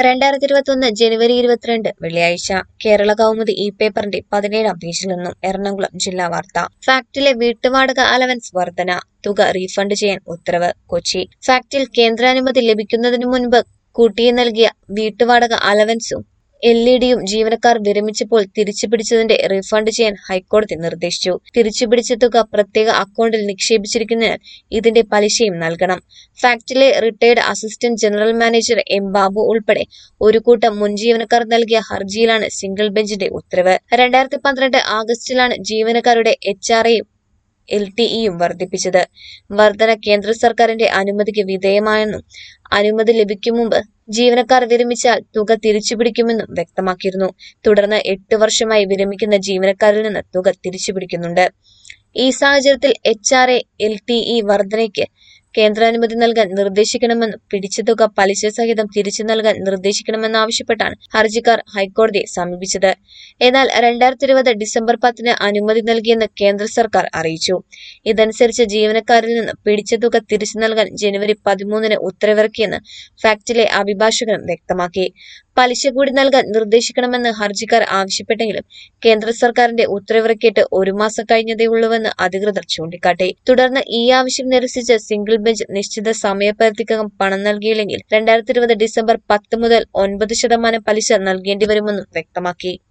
രണ്ടായിരത്തി ഇരുപത്തൊന്ന് ജനുവരി ഇരുപത്തിരണ്ട് വെള്ളിയാഴ്ച കേരള കൗമുദി ഇ പേപ്പറിന്റെ പതിനേഴാം പേജിൽ നിന്നും എറണാകുളം ജില്ലാ വാർത്ത ഫാക്ടിലെ വീട്ടുവാടക അലവൻസ് വർധന തുക റീഫണ്ട് ചെയ്യാൻ ഉത്തരവ് കൊച്ചി ഫാക്ടിൽ കേന്ദ്രാനുമതി ലഭിക്കുന്നതിനു മുൻപ് കൂട്ടിയെ നൽകിയ വീട്ടുവാടക അലവൻസും എൽ ഇ ഡിയും ജീവനക്കാർ വിരമിച്ചപ്പോൾ തിരിച്ചുപിടിച്ചതിന്റെ റീഫണ്ട് ചെയ്യാൻ ഹൈക്കോടതി നിർദ്ദേശിച്ചു തിരിച്ചുപിടിച്ച തുക പ്രത്യേക അക്കൗണ്ടിൽ നിക്ഷേപിച്ചിരിക്കുന്നതിനാൽ ഇതിന്റെ പലിശയും നൽകണം ഫാക്ടിലെ retired assistant general manager M Babu ഉൾപ്പെടെ ഒരു കൂട്ടം മുൻ ജീവനക്കാർ നൽകിയ ഹർജിയിലാണ് സിംഗിൾ ബെഞ്ചിന്റെ ഉത്തരവ് രണ്ടായിരത്തി പന്ത്രണ്ട് ആഗസ്റ്റിലാണ് ജീവനക്കാരുടെ എച്ച് ആർ എയും എൽ ടി ഇയും വർദ്ധിപ്പിച്ചത് വർധന കേന്ദ്ര സർക്കാരിന്റെ അനുമതിക്ക് വിധേയമായെന്നും അനുമതി ലഭിക്കും മുമ്പ് ജീവനക്കാർ വിരമിച്ചാൽ തുക തിരിച്ചുപിടിക്കുമെന്നും വ്യക്തമാക്കിയിരുന്നു തുടർന്ന് എട്ട് വർഷമായി വിരമിക്കുന്ന ജീവനക്കാരിൽ നിന്ന് തുക തിരിച്ചുപിടിക്കുന്നുണ്ട് ഈ സാഹചര്യത്തിൽ H R A L T E വർധനയ്ക്ക് കേന്ദ്രാനുമതി നൽകാൻ നിർദ്ദേശിക്കണമെന്നും പിടിച്ച തുക പലിശ സഹിതം തിരിച്ചു നൽകാൻ നിർദ്ദേശിക്കണമെന്നാവശ്യപ്പെട്ടാണ് ഹർജിക്കാർ ഹൈക്കോടതിയെ സമീപിച്ചത് എന്നാൽ രണ്ടായിരത്തി ഇരുപത് ഡിസംബർ പത്തിന് അനുമതി നൽകിയെന്ന് കേന്ദ്ര സർക്കാർ അറിയിച്ചു ഇതനുസരിച്ച് ജീവനക്കാരിൽ നിന്ന് പിടിച്ച തുക തിരിച്ചു നൽകാൻ ജനുവരി പതിമൂന്നിന് ഉത്തരവിറക്കിയെന്ന് ഫാക്ടിലെ അഭിഭാഷകനും വ്യക്തമാക്കി പലിശ കൂടി നൽകാൻ നിർദ്ദേശിക്കണമെന്ന് ഹർജിക്കാർ ആവശ്യപ്പെട്ടെങ്കിലും കേന്ദ്ര സർക്കാരിന്റെ ഉത്തരവിറക്കിയിട്ട് ഒരു മാസം കഴിഞ്ഞതേയുള്ളൂവെന്ന് അധികൃതർ ചൂണ്ടിക്കാട്ടി തുടർന്ന് ഈ ആവശ്യം നിരസിച്ച് സിംഗിൾ ബെഞ്ച് നിശ്ചിത സമയപരിധിക്കകം പണം നൽകിയില്ലെങ്കിൽ രണ്ടായിരത്തി ഇരുപത് ഡിസംബർ പത്ത് മുതൽ ഒൻപത് ശതമാനം പലിശ നൽകേണ്ടി വരുമെന്നും വ്യക്തമാക്കി